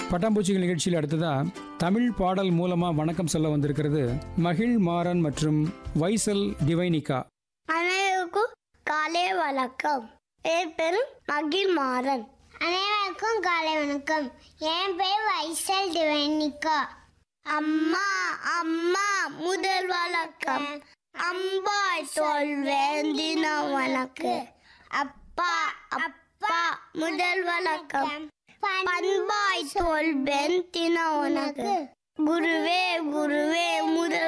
பட்டாம்பூச்சிகள் நிகழ்ச்சியில் அடுத்ததா தமிழ் பாடல் மூலமா வணக்கம் சொல்ல வந்திருக்கிறது மகிழ் மாறன் மற்றும் வைசல் டிவைனிகா அனைவருக்கும் காலை வணக்கம் என் பேரு மகிழ் மாறன் அனைவருக்கும் காலை வணக்கம் என் பேர் வைசல் டிவனிகா அம்மா அம்மா முதல் வணக்கம் அம்பாய் சொல்வேன் தினம் வணக்கு அப்பா அப்பா முதல் வணக்கம் பண்பாய் சொல்வேன் தினம் உனக்கு குருவே குருவே முதல்